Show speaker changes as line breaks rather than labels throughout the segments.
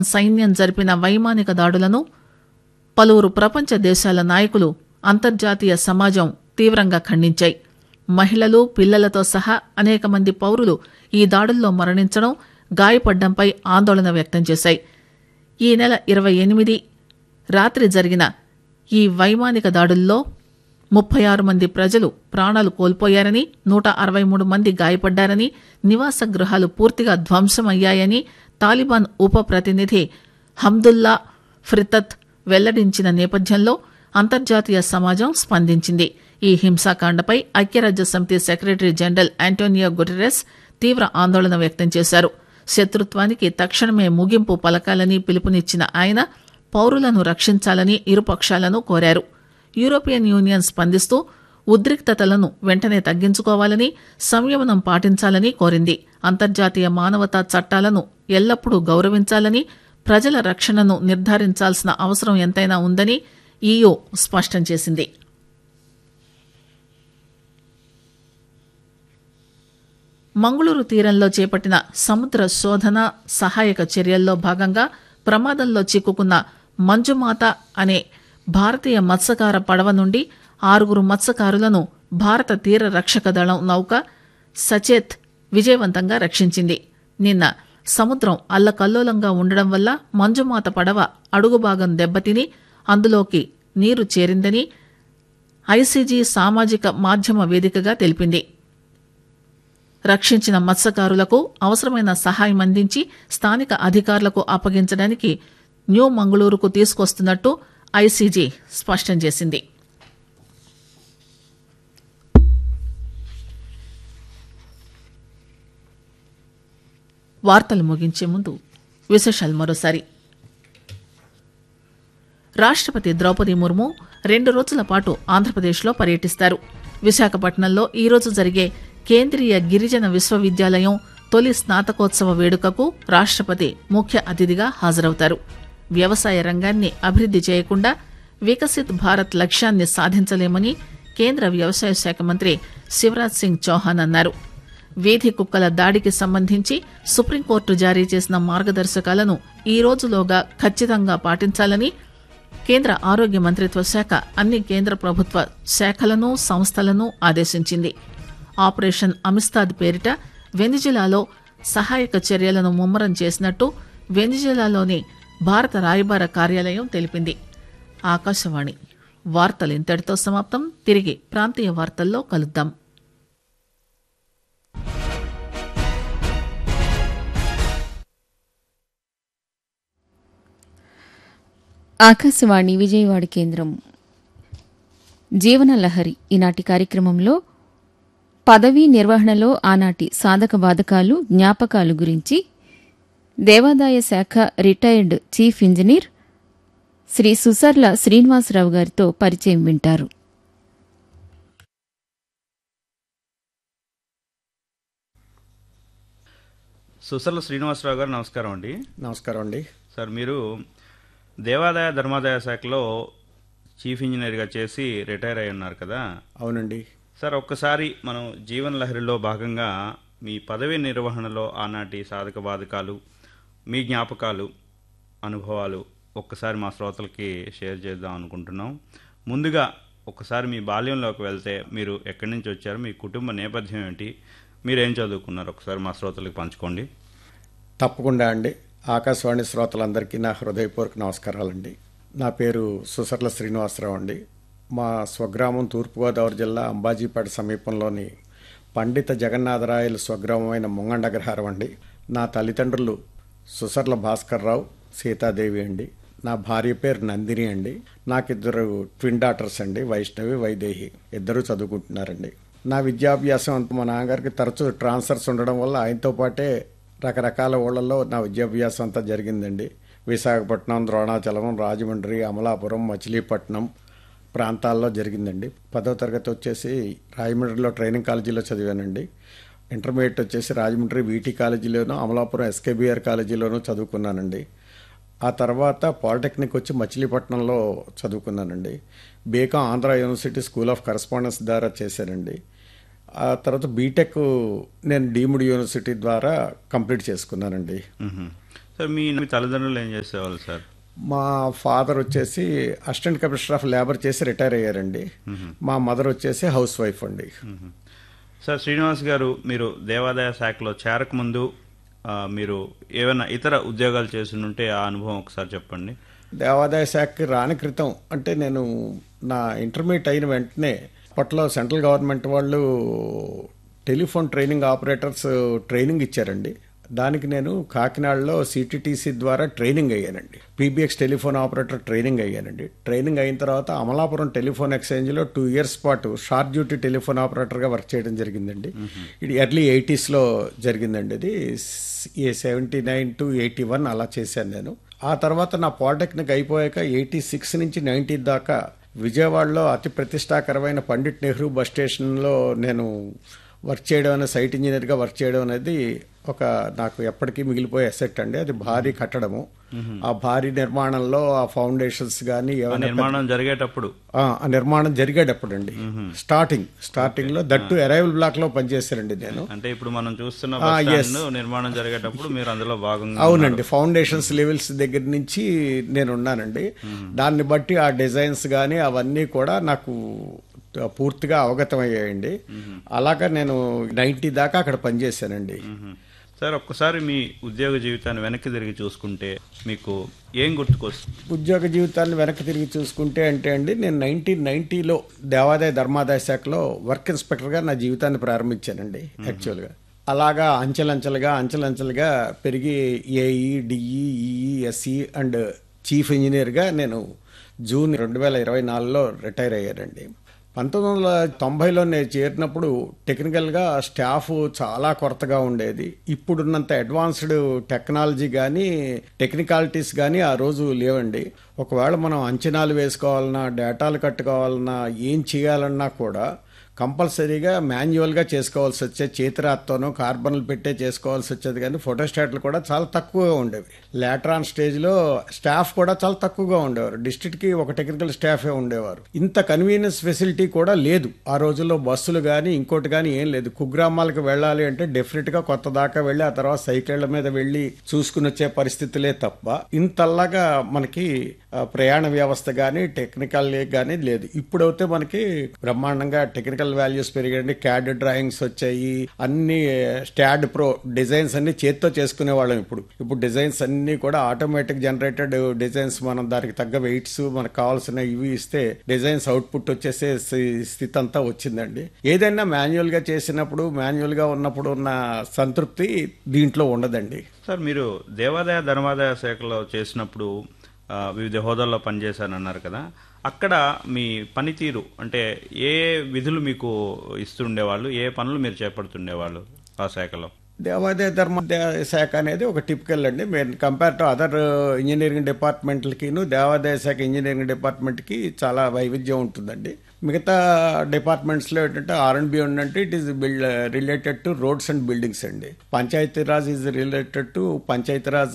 సైన్యం జరిపిన వైమానిక దాడులను పలువురు ప్రపంచ దేశాల నాయకులు అంతర్జాతీయ సమాజం తీవ్రంగా ఖండించాయి మహిళలు పిల్లలతో సహా అనేక మంది పౌరులు ఈ దాడుల్లో మరణించడం గాయపడ్డంపై ఆందోళన వ్యక్తం చేశాయి ఈ నెల ఇరవై ఎనిమిది రాత్రి జరిగిన ఈ వైమానిక దాడుల్లో ముప్పై ఆరు మంది ప్రజలు ప్రాణాలు కోల్పోయారని నూట అరవై మూడు మంది గాయపడ్డారని నివాస గృహాలు పూర్తిగా ధ్వంసమయ్యాయని తాలిబాన్ ఉప ప్రతినిధి హమ్దుల్లా ఫ్రితత్ వెల్లడించిన నేపథ్యంలో అంతర్జాతీయ సమాజం స్పందించింది ఈ హింసాకాండపై ఐక్యరాజ్య సమితి సెక్రటరీ జనరల్ ఆంటోనియో గుటెరెస్ తీవ్ర ఆందోళన వ్యక్తం చేశారు శత్రుత్వానికి తక్షణమే ముగింపు పలకాలని పిలుపునిచ్చిన ఆయన పౌరులను రక్షించాలని ఇరుపక్షాలను కోరారు యూరోపియన్ యూనియన్ స్పందిస్తూ ఉద్రిక్తతలను వెంటనే తగ్గించుకోవాలని సంయమనం పాటించాలని కోరింది అంతర్జాతీయ మానవతా చట్టాలను ఎల్లప్పుడూ గౌరవించాలని ప్రజల రక్షణను నిర్ధారించాల్సిన అవసరం ఎంతైనా ఉందని ఈయూ స్పష్టం చేసింది మంగుళూరు తీరంలో చేపట్టిన సముద్ర శోధన సహాయక చర్యల్లో భాగంగా ప్రమాదంలో చిక్కుకున్న మంజుమాత అనే భారతీయ మత్స్యకార పడవ నుండి ఆరుగురు మత్స్యకారులను భారత తీర రక్షక దళం నౌక సచేత్ విజయవంతంగా రక్షించింది నిన్న సముద్రం అల్లకల్లోలంగా ఉండడం వల్ల మంజుమాత పడవ అడుగుభాగం దెబ్బతిని అందులోకి నీరు చేరిందని ఐసీజీ సామాజిక మాధ్యమ వేదికగా తెలిపింది రక్షించిన మత్స్యకారులకు అవసరమైన సహాయం అందించి స్థానిక అధికారులకు అప్పగించడానికి న్యూ మంగళూరుకు తీసుకొస్తున్నట్టు ఐసీజీ స్పష్టం చేసింది వార్తలు ముగించే ముందు విశేషాలు మరోసారి రాష్టపతి ద్రౌపది ముర్ము రెండు రోజుల పాటు ఆంధ్రప్రదేశ్లో పర్యటిస్తారు విశాఖపట్నంలో ఈరోజు జరిగే కేంద్రీయ గిరిజన విశ్వవిద్యాలయం తొలి స్నాతకోత్సవ వేడుకకు రాష్టపతి ముఖ్య అతిథిగా హాజరవుతారు వ్యవసాయ రంగాన్ని అభివృద్ది చేయకుండా వికసిత్ భారత్ లక్ష్యాన్ని సాధించలేమని కేంద్ర వ్యవసాయ శాఖ మంత్రి శివరాజ్ సింగ్ చౌహాన్ అన్నారు వీధి కుక్కల దాడికి సంబంధించి సుప్రీంకోర్టు జారీ చేసిన మార్గదర్శకాలను ఈ రోజులోగా ఖచ్చితంగా పాటించాలని కేంద్ర ఆరోగ్య మంత్రిత్వ శాఖ అన్ని కేంద్ర ప్రభుత్వ శాఖలను సంస్థలను ఆదేశించింది ఆపరేషన్ అమిస్తాద్ పేరిట వెనిజులాలో సహాయక చర్యలను ముమ్మరం చేసినట్టు వెనిజులాలోని భారత రాయబార కార్యాలయం తెలిపింది ఆకాశవాణి వార్తలు ఇంతటితో సమాప్తం తిరిగి ప్రాంతీయ వార్తల్లో కలుద్దాం
ఆకాశవాణి విజయవాడ కేంద్రం జీవన లహరి ఈనాటి కార్యక్రమంలో పదవీ నిర్వహణలో ఆనాటి సాధక బాధకాలు జ్ఞాపకాలు గురించి దేవాదాయ శాఖ retired chief engineer Shri Susarla Srinivasarao గారితో పరిచయం వింటారు
సుసర్ల శ్రీనివాసరావు గారు నమస్కారం అండి
నమస్కారం అండి
సార్ మీరు దేవాదాయ ధర్మాదాయ శాఖలో చీఫ్ ఇంజనీర్గా చేసి రిటైర్ అయి ఉన్నారు కదా
అవునండి
సార్ ఒక్కసారి మనం జీవన లహరిలో భాగంగా మీ పదవి నిర్వహణలో ఆనాటి సాధక బాధకాలు మీ జ్ఞాపకాలు అనుభవాలు ఒక్కసారి మా శ్రోతలకి షేర్ చేద్దాం అనుకుంటున్నాం ముందుగా ఒక్కసారి మీ బాల్యంలోకి వెళ్తే మీరు ఎక్కడి నుంచి వచ్చారు మీ కుటుంబ నేపథ్యం ఏంటి మీరేం చదువుకున్నారు ఒకసారి మా శ్రోతలకు పంచుకోండి
తప్పకుండా అండి ఆకాశవాణి శ్రోతలందరికీ నా హృదయపూర్వక నమస్కారాలండి నా పేరు సుసర్ల శ్రీనివాసరావు అండి మా స్వగ్రామం తూర్పుగోదావరి జిల్లా అంబాజీపేట సమీపంలోని పండిత జగన్నాథరాయల స్వగ్రామమైన ముంగండగ్రహారం అండి నా తల్లిదండ్రులు సుసర్ల భాస్కర్రావు సీతాదేవి అండి నా భార్య పేరు నందిని అండి నాకిద్దరు ట్విన్ డాటర్స్ అండి వైష్ణవి వైదేహి ఇద్దరు చదువుకుంటున్నారండి నా విద్యాభ్యాసం అంతా మా నాన్నగారికి తరచూ ట్రాన్స్ఫర్స్ ఉండడం వల్ల ఆయనతో పాటే రకరకాల ఊళ్ళల్లో నా విద్యాభ్యాసం అంతా జరిగిందండి విశాఖపట్నం ద్రోణాచలం రాజమండ్రి అమలాపురం మచిలీపట్నం ప్రాంతాల్లో జరిగిందండి పదో తరగతి వచ్చేసి రాజమండ్రిలో ట్రైనింగ్ కాలేజీలో చదివానండి ఇంటర్మీడియట్ వచ్చేసి రాజమండ్రి వీటీ కాలేజీలోను అమలాపురం ఎస్కేబిఆర్ కాలేజీలోనూ చదువుకున్నానండి ఆ తర్వాత పాలిటెక్నిక్ వచ్చి మచిలీపట్నంలో చదువుకున్నానండి BCom Andhra university school of correspondence ద్వారా చేశానండి ఆ తర్వాత బీటెక్ నేను డీమ్డ్ యూనివర్సిటీ ద్వారా కంప్లీట్ చేసుకున్నానండి
మ్మ్. సార్ మీ మీ తల్లిదండ్రులు ఏం చేసేవాళ్ళు సార్
మా ఫాదర్ వచ్చేసి అసిస్టెంట్ కమిషనర్ ఆఫ్ లేబర్ చేసి రిటైర్ అయ్యారండి మా మదర్ వచ్చేసి హౌస్ వైఫ్ అండి
సార్ శ్రీనివాస్ గారు మీరు దేవాదాయ శాఖలో చేరకముందు ఆ, మీరు ఏమైనా ఇతర ఉద్యోగాలు చేస్తుంటే ఆ అనుభవం ఒకసారి చెప్పండి
దేవాదాయ శాఖకి రాని క్రితం అంటే నేను నా ఇంటర్మీడియట్ అయిన వెంటనే అప్పట్లో సెంట్రల్ గవర్నమెంట్ వాళ్ళు టెలిఫోన్ ట్రైనింగ్ ఆపరేటర్స్ ట్రైనింగ్ ఇచ్చారండి దానికి నేను కాకినాడలో సిటీటీసీ ద్వారా ట్రైనింగ్ అయ్యానండి పీబీఎక్స్ టెలిఫోన్ ఆపరేటర్ ట్రైనింగ్ అయ్యానండి ట్రైనింగ్ అయిన తర్వాత అమలాపురం టెలిఫోన్ ఎక్స్చేంజ్లో టూ ఇయర్స్ పాటు షార్ట్ డ్యూటీ టెలిఫోన్ ఆపరేటర్గా వర్క్ చేయడం జరిగిందండి ఇది ఎర్లీ ఎయిటీస్లో జరిగిందండి ఇది seventy nine to eighty one అలా చేశాను నేను ఆ తర్వాత నా పాలిటెక్నిక్ అయిపోయాక ఎయిటీ సిక్స్ నుంచి నైన్టీ దాకా విజయవాడలో అతి ప్రతిష్టాకరమైన పండిట్ నెహ్రూ బస్ స్టేషన్లో నేను వర్క్ చేయడం అనేది సైట్ ఇంజనీర్గా వర్క్ చేయడం అనేది ఒక నాకు ఎప్పటికీ మిగిలిపోయే అసెట్ అండి అది భారీ కట్టడము ఆ భారీ నిర్మాణంలో ఆ ఫౌండేషన్స్ కానీ
ఆ
ఏమైనా
నిర్మాణం జరిగేటప్పుడు
ఆ ఆ నిర్మాణం జరిగేటప్పుడు అండి స్టార్టింగ్ స్టార్టింగ్ లో దట్టు అరైవల్ బ్లాక్ లో పనిచేశానండి నేను
అంటే ఇప్పుడు మనం చూస్తున్న బస్ స్టాండ్ నిర్మాణం జరిగేటప్పుడు మీరు అందులో భాగంగా
అవునండి ఫౌండేషన్స్ లెవెల్స్ దగ్గర నుంచి నేను ఉన్నానండి దాన్ని బట్టి ఆ డిజైన్స్ కానీ అవన్నీ కూడా నాకు పూర్తిగా అవగతమయ్యాయండి అలాగా నేను నైన్టీ దాకా అక్కడ పనిచేశానండి
మ్మ్. సార్ ఒక్కసారి మీ ఉద్యోగ జీవితాన్ని వెనక్కి తిరిగి చూసుకుంటే మీకు ఏం గుర్తుకొస్తుంది
ఉద్యోగ జీవితాన్ని వెనక్కి తిరిగి చూసుకుంటే అంటే అండి నేను నైన్టీన్ నైన్టీలో దేవాదాయ ధర్మాదాయ శాఖలో వర్క్ ఇన్స్పెక్టర్గా నా జీవితాన్ని ప్రారంభించానండి యాక్చువల్గా అలాగా అంచెలంచెలుగా అంచెలంచెలుగా పెరిగి AE DE EE SE and chief ఇంజనీర్గా నేను జూన్ రెండు వేల ఇరవై నాలుగులో రిటైర్ అయ్యానండి పంతొమ్మిది వందల తొంభైలో నేను చేరినప్పుడు టెక్నికల్గా స్టాఫ్ చాలా కొరతగా ఉండేది ఇప్పుడున్నంత అడ్వాన్స్డ్ టెక్నాలజీ కానీ టెక్నికాలిటీస్ కానీ ఆ రోజు లేవండి ఒకవేళ మనం అంచనాలు వేసుకోవాలన్నా డేటాలు కట్టుకోవాలన్నా ఏం చేయాలన్నా కూడా కంపల్సరీగా మాన్యువల్గా చేసుకోవాల్సి వచ్చేది చేతిరాత్తోనో కార్బన్లు పెట్టే చేసుకోవాల్సి వచ్చేది కానీ ఫోటోస్టాట్లు కూడా చాలా తక్కువగా ఉండేవి లాట్రాన్ స్టేజ్లో స్టాఫ్ కూడా చాలా తక్కువగా ఉండేవారు డిస్ట్రిక్ట్కి ఒక టెక్నికల్ స్టాఫే ఉండేవారు ఇంత కన్వీనియన్స్ ఫెసిలిటీ కూడా లేదు ఆ రోజుల్లో బస్సులు కానీ ఇంకోటి కానీ ఏం లేదు కుగ్రామాలకు వెళ్ళాలి అంటే డెఫినెట్గా కొత్త దాకా వెళ్ళి ఆ తర్వాత సైకిళ్ల మీద వెళ్ళి చూసుకుని వచ్చే పరిస్థితులే తప్ప ఇంతల్లాగా మనకి ఆ, ప్రయాణ వ్యవస్థ కానీ టెక్నికల్ కానీ లేదు ఇప్పుడైతే మనకి బ్రహ్మాండంగా టెక్నికల్ వాల్యూస్ పెరిగాయండి క్యాడ్ డ్రాయింగ్స్ వచ్చాయి అన్ని స్టాడ్ ప్రో డిజైన్స్ అన్ని చేత్తో చేసుకునే వాళ్ళం ఇప్పుడు ఇప్పుడు డిజైన్స్ అన్ని కూడా ఆటోమేటిక్ జనరేటెడ్ డిజైన్స్ మనం దానికి తగ్గ వెయిట్స్ మనకు కావాల్సిన ఇవి ఇస్తే డిజైన్స్ అవుట్పుట్ వచ్చేసే స్థి- స్థితి అంతా వచ్చిందండి ఏదైనా మాన్యువల్ గా చేసినప్పుడు మాన్యువల్ గా ఉన్నప్పుడు ఉన్న సంతృప్తి దీంట్లో ఉండదండి
సార్ మీరు దేవాదాయ ధర్మాదాయ శాఖలో చేసినప్పుడు ఆ, వివిధ హోదాల్లో పనిచేశారన్నారు కదా అక్కడ మీ పనితీరు అంటే ఏ విధులు మీకు ఇస్తుండేవాళ్ళు ఏ పనులు మీరు చేపడుతుండేవాళ్ళు ఆ శాఖలో
దేవాదాయ ధర్మ శాఖ అనేది ఒక టిపికల్ అండి మేము కంపేర్ టు అదర్ ఇంజనీరింగ్ డిపార్ట్మెంట్లకిను దేవాదాయ శాఖ ఇంజనీరింగ్ డిపార్ట్మెంట్కి చాలా వైవిధ్యం ఉంటుందండి మిగతా డిపార్ట్మెంట్స్లో ఏంటంటే ఆర్ అండ్ బి ఉందంటే it is build related to roads and buildings అండి Panchayati Raj is related to Panchayati Raj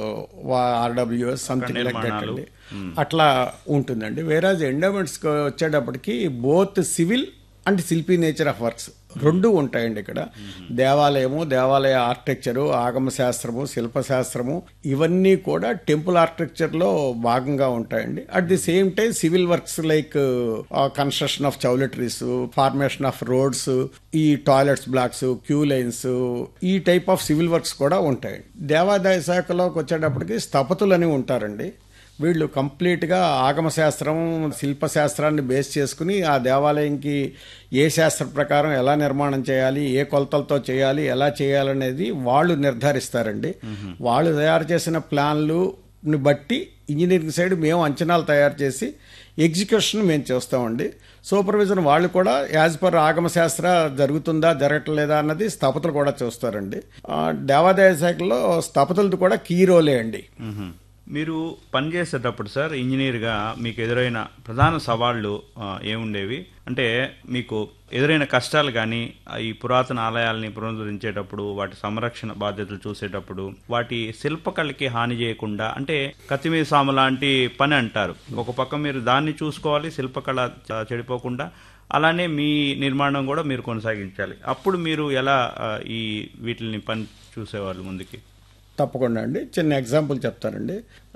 RWS something like that అండి అట్లా ఉంటుందండి వేరాజ్ ఎండోమెంట్స్ వచ్చేటప్పటికి బోత్ సివిల్ అండ్ శిల్పీ నేచర్ ఆఫ్ వర్క్స్ రెండు ఉంటాయండి ఇక్కడ దేవాలయము దేవాలయ ఆర్కిటెక్చరు ఆగమ శాస్త్రము శిల్పశాస్త్రము ఇవన్నీ కూడా టెంపుల్ ఆర్కిటెక్చర్ లో భాగంగా ఉంటాయండి at the same time civil works like construction of choultries formation of roads ఈ టాయిలెట్స్ బ్లాక్స్ క్యూ లైన్స్ ఈ టైప్ ఆఫ్ సివిల్ వర్క్స్ కూడా ఉంటాయి దేవాదాయ శాఖలోకి వచ్చేటప్పటికి స్థపతులని ఉంటారండి వీళ్ళు కంప్లీట్గా ఆగమశాస్త్రం శిల్పశాస్త్రాన్ని బేస్ చేసుకుని ఆ దేవాలయంకి ఏ శాస్త్ర ప్రకారం ఎలా నిర్మాణం చేయాలి ఏ కొలతలతో చేయాలి ఎలా చేయాలనేది వాళ్ళు నిర్ధారిస్తారండి వాళ్ళు తయారు చేసిన ప్లాన్లుని బట్టి ఇంజనీరింగ్ సైడ్ మేము అంచనాలు తయారు చేసి ఎగ్జిక్యూషన్ మేము చేస్తామండి సూపర్విజన్ వాళ్ళు కూడా యాజ్ పర్ ఆగమశాస్త్ర జరుగుతుందా జరగట్లేదా అన్నది స్థపతులు కూడా చూస్తారండి ఆ, దేవాదాయ శాఖలో స్థపతులది కూడా కీ రోలే అండి
మ్మ్. మీరు పనిచేసేటప్పుడు సార్ ఇంజనీర్గా మీకు ఎదురైన ప్రధాన సవాళ్లు ఆ, ఏముండేవి అంటే మీకు ఎదురైన కష్టాలు కానీ ఈ పురాతన ఆలయాల్ని పునరుద్ధరించేటప్పుడు వాటి సంరక్షణ బాధ్యతలు చూసేటప్పుడు వాటి శిల్పకళకి హాని చేయకుండా అంటే కత్తిమీద సాము లాంటి పని అంటారు ఒక పక్క మీరు దాన్ని చూసుకోవాలి శిల్పకళ చ- చెడిపోకుండా అలానే మీ నిర్మాణం కూడా మీరు కొనసాగించాలి అప్పుడు మీరు ఎలా ఆ, ఈ వీటిని పని చూసేవాళ్ళు ముందుకి
తప్పకుండా అండి చిన్న ఎగ్జాంపుల్ చెప్తానండి